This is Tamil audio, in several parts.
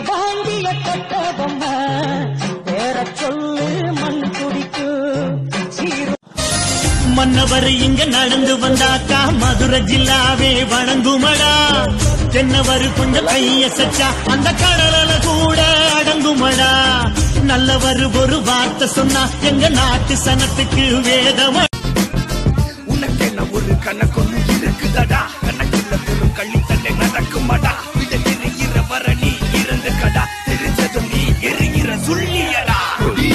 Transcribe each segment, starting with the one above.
வாங்கிய கட்ட பொம்மை பேர சொல்லு மண் குடிக்கும் சீரு மன்னவர் இங்க நடந்து வந்தாக்கா மதுரை ஜில்லாவே வணங்குமடா தென்னவர் கொஞ்சம் கைய சச்சா அந்த கடலல கூட அடங்குமடா நல்லவர் ஒரு வார்த்தை சொன்னா எங்க நாட்டு சனத்துக்கு வேதம உனக்கென்ன ஒரு கணக்கொன்னு இருக்குதடா கணக்குள்ள ஒரு கள்ளித்தண்டை நடக்குமாடா இதை தெரிகிற வர நீ இறந்து கடா தெரிஞ்சதும் நீ எரிகிற சொல்லியடா கொடி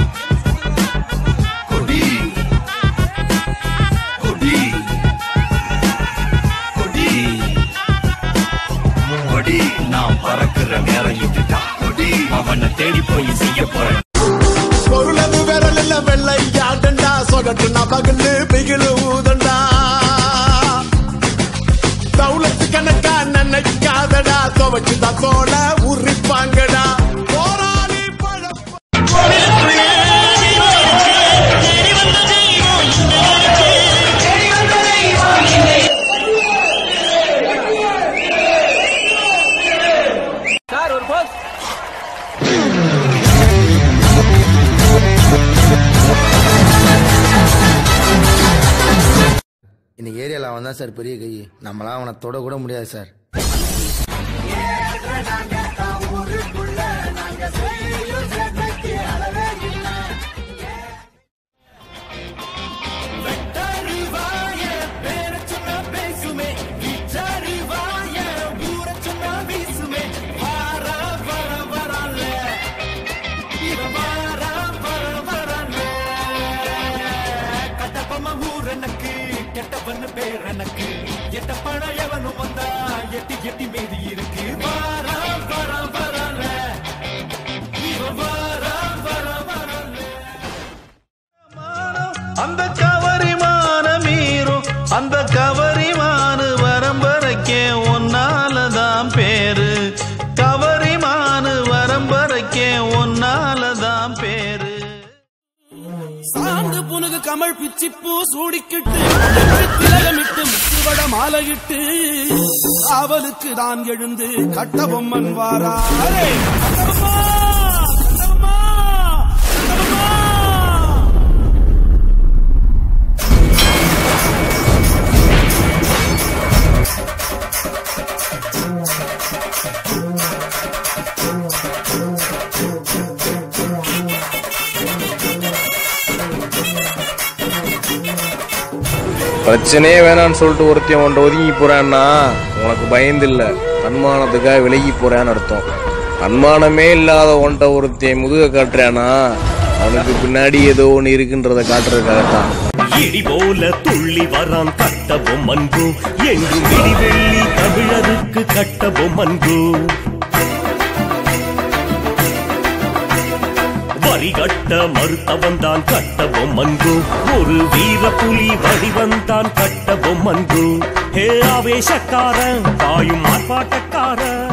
கொடி கொடி கொடி கொடி நான் பறக்கிற நேரம் இதுதான் கொடி அவனை தேடி போய் செய்ய போறேன் பொருளது விரலில் வெள்ளையாடண்டா சொகட்டு நபகன்னு பிகிலு ஊதண்டா தௌலத்து கணக்கா நினைக்காதடா துவச்சுதா தோட உரிப்பாங்கடா போராளி பழப்ப இன்னைக்கு ஏரியாவில் அவன் தான் சார் பெரிய கை நம்மளாம் அவனை தொட கூட முடியாது சார் கெட்டவன்னு பேர் எனக்கு எட்ட பழையவனும் வந்தா எட்டி எட்டி மீதி இருக்கு வாரா வரா வரல வாரா வரா வரல அந்த கவரிமான மீறும் அந்த கவரிமான வரம்பரைக்கே ஒன்னாலதான் பேரு கவரிமான வரம்பரைக்கே ஒன்னாலதான் பேரு சாந்து புனுகு கமல் பிச்சிப்பூ சூடிக்கிட்டு திலகமிட்டு முத்துவட மாலையிட்டு அவளுக்கு தான் எழுந்து கட்ட பொம்மன் வாராரே கட்டபொம்மா! கட்டபொம்மா! கட்டபொம்மா! பிரச்சனையே வேணாம்னு சொல்லிட்டு ஒருத்தன் உன்ட்ட ஒதுங்கி போறான்னா உனக்கு பயந்து இல்ல அன்மானத்துக்காக விலகி போறான்னு அர்த்தம் அன்மானமே இல்லாத உன்ட்ட ஒருத்தன் முதுக காட்டுறானா அவனுக்கு பின்னாடி ஏதோ ஒன்று இருக்குன்றத காட்டுறதுக்காகத்தான் இடி போல துள்ளி வரான் கட்ட பொம்மன்பு என்றும் விடிவெள்ளி தமிழருக்கு கட்ட பொம்மன்பு வரி கட்ட மறுத்தவன் தான் கட்ட பொம்மன்பு ஒரு வீர புலி வடிவந்தான் கட்ட பொம்மன்பு ஹே ஆவேசக்காரன் பாயும் ஆர்ப்பாட்டக்காரன்